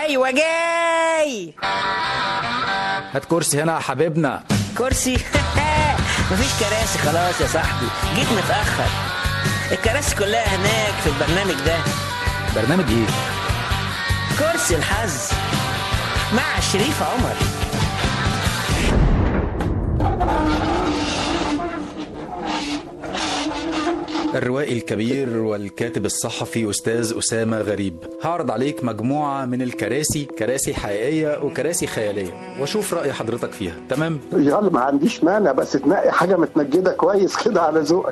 ايوه جاي هات كرسي هنا يا حبيبنا كرسي مفيش كراسي خلاص يا صاحبي جيت متاخر الكراسي كلها هناك في البرنامج ده برنامج ايه كرسي الحظ مع شريف عمر الروائي الكبير والكاتب الصحفي أستاذ أسامة غريب هعرض عليك مجموعة من الكراسي كراسي حقيقية وكراسي خيالية واشوف رأي حضرتك فيها تمام يلا ما عنديش مانع بس تنقي حاجه متنجده كويس كده على ذوقك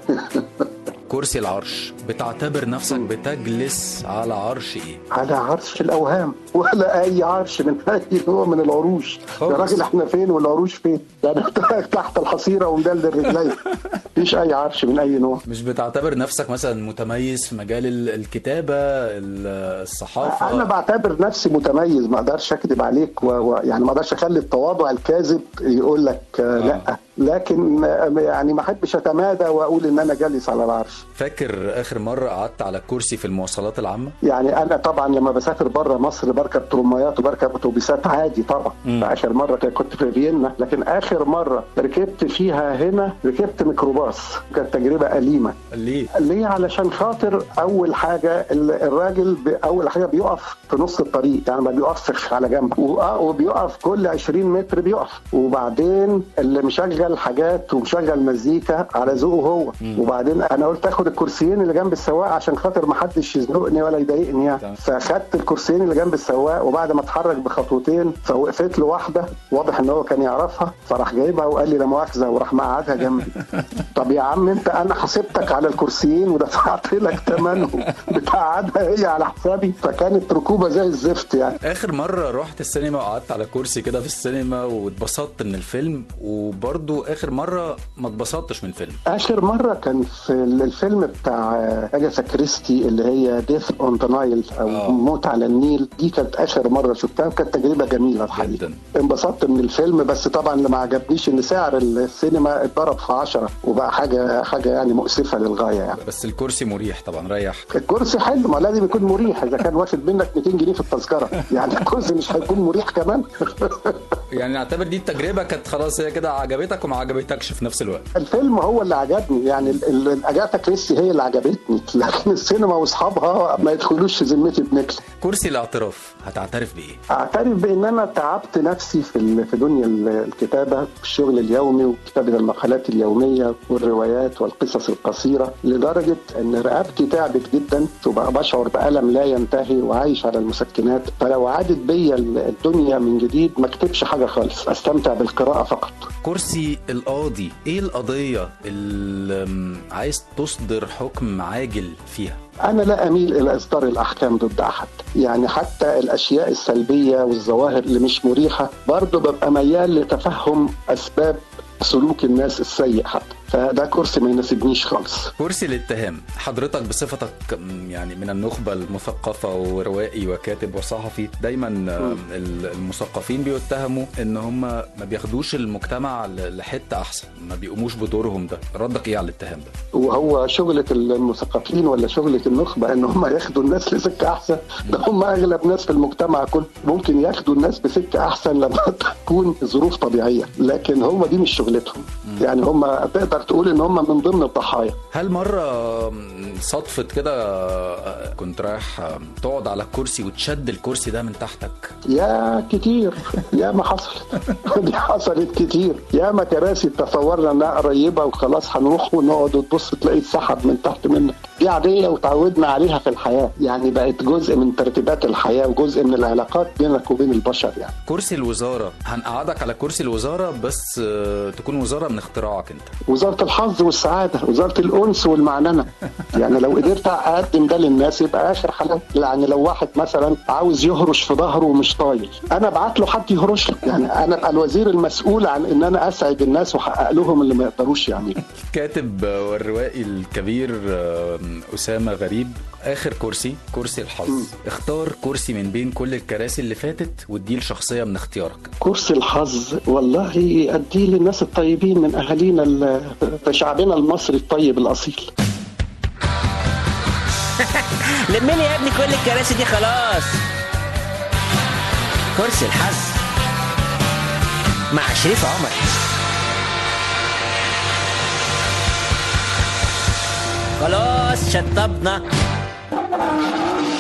كرسي العرش بتعتبر نفسك بتجلس على عرش ايه على عرش الاوهام ولا اي عرش من اي نوع من العروش يا خالص. راجل احنا فين والعروش فين ده انا تحت الحصيره ومدلدل رجلي مفيش اي عرش من اي نوع مش بتعتبر نفسك مثلا متميز في مجال ال- الكتابة ال- الصحافة انا بعتبر نفسي متميز ما اقدرش اكذب عليك و... و... يعني ما اقدرش اخلي التواضع الكاذب يقول لك آه. لا لكن آه، يعني ما احبش اتمادى واقول ان انا جالس على العرش فاكر آخر مرة قعدت على كرسي في المواصلات العامة يعني انا طبعا لما بسافر بره مصر بركب ترميات وبركب اتوبيسات عادي طبعا مم. اخر مره كنت في فيينا لكن اخر مره ركبت فيها هنا ركبت ميكروباص كانت تجربه اليمه ليه ليه علشان خاطر اول حاجه ال- الراجل ب- اول حاجه بيقف في نص الطريق يعني ما بيقفش على جنب و- آه، وبيقف كل 20 متر بيقف وبعدين اللي مشغل حاجات ومشغل مزيكا على ذوقه هو وبعدين انا قلت اخد الكرسيين اللي جنب السواق عشان خاطر ما حدش يزنقني ولا يضايقني يعني تمام. فاخدت الكرسيين اللي جنب السواق وبعد ما اتحرك بخطوتين فوقفت له واحده واضح ان هو كان يعرفها فراح جايبها وقال لي لا مؤاخذه وراح مقعدها جنبي طب يا عم انت انا حسبتك على الكرسيين ودفعت لك ثمنهم بتقعدها هي على حسابي فكانت ركوبه زي الزفت يعني اخر مره رحت السينما وقعدت على كرسي كده في السينما واتبسطت من الفيلم وبرضو اخر مره ما اتبسطتش من الفيلم اخر مره كان في الفيلم بتاع اجاثا كريستي اللي هي ديث اون ذا نايل او آه. موت على النيل دي كانت اخر مره شفتها وكانت تجربه جميله الحقيقه جدا. انبسطت من الفيلم بس طبعا اللي ما عجبنيش ان سعر السينما اتضرب في 10 وبقى حاجه حاجه يعني مؤسفه للغايه يعني بس الكرسي مريح طبعا ريح الكرسي حلو ما لازم يكون مريح اذا كان واخد منك 200 جنيه في التذكره يعني الكرسي مش هيكون مريح كمان يعني نعتبر دي التجربه كانت خلاص هي كده عجبتك وما عجبتكش في نفس الوقت الفيلم هو اللي عجبني يعني ال- ال- اجاتا كريستي هي اللي عجبتني لكن السينما واصحابها ما يدخلوش في ذمتي بنكله كرسي الاعتراف هتعترف بايه اعترف بان انا تعبت نفسي في ال- في دنيا ال- الكتابه في الشغل اليومي وكتابه المقالات اليوميه والروايات والقصص القصيره لدرجه ان رقبتي تعبت جدا وبقى بشعر بالم لا ينتهي وعايش على المسكنات فلو عادت بيا ال- الدنيا من جديد ما اكتبش حاجه خالص استمتع بالقراءه فقط كرسي القاضي ايه القضيه اللي م، عايز تصدر حكم عاجل فيها أنا لا أميل إلى إصدار الأحكام ضد أحد يعني حتى الأشياء السلبية والظواهر اللي مش مريحة برضه ببقى ميال لتفهم أسباب سلوك الناس السيء حتى فده كرسي ما يناسبنيش خالص كرسي الاتهام حضرتك بصفتك م، يعني من النخبة المثقفة وروائي وكاتب وصحفي دايما آم، ال- المثقفين بيتهموا ان هم ما بياخدوش المجتمع ل- لحتة احسن ما بيقوموش بدورهم ده ردك ايه على الاتهام ده وهو شغلة المثقفين ولا شغلة النخبة ان هم ياخدوا الناس لسكة احسن ده هم اغلب ناس في المجتمع كله ممكن ياخدوا الناس بسكة احسن لما تكون ظروف طبيعية لكن هم دي مش شغلتهم يعني هم تقدر تقول ان هم من ضمن الضحايا هل مرة م، صدفت كده آه، كنت رايح آه، تقعد على الكرسي وتشد الكرسي ده من تحتك يا كتير يا ما حصلت دي حصلت كتير يا ما كراسي تصورنا انها قريبه وخلاص هنروح ونقعد وتبص تلاقي اتسحب من تحت منك دي عاديه وتعودنا عليها في الحياه يعني بقت جزء من ترتيبات الحياه وجزء من العلاقات بينك وبين البشر يعني كرسي الوزارة هنقعدك على كرسي الوزارة بس آه، تكون وزارة من اختراعك انت وزاره الحظ والسعاده وزاره الانس والمعننه يعني لو قدرت اقدم ده للناس يبقى اخر حلاوه يعني لو واحد مثلا عاوز يهرش في ظهره ومش طايل انا ابعت له حد يهرش له يعني انا ابقى الوزير المسؤول عن ان انا اسعد الناس واحقق لهم اللي ما يقدروش يعملوه الكاتب والروائي الكبير آه، أسامة غريب آخر كرسي كرسي الحظ اختار كرسي من بين كل الكراسي اللي فاتت واديه لشخصية من اختيارك كرسي الحظ والله اديه للناس الطيبين من اهالينا ال- في شعبنا المصري الطيب الاصيل لمني يا ابني كل الكراسي دي خلاص كرسي الحظ مع شريف عمر خلاص شطبنا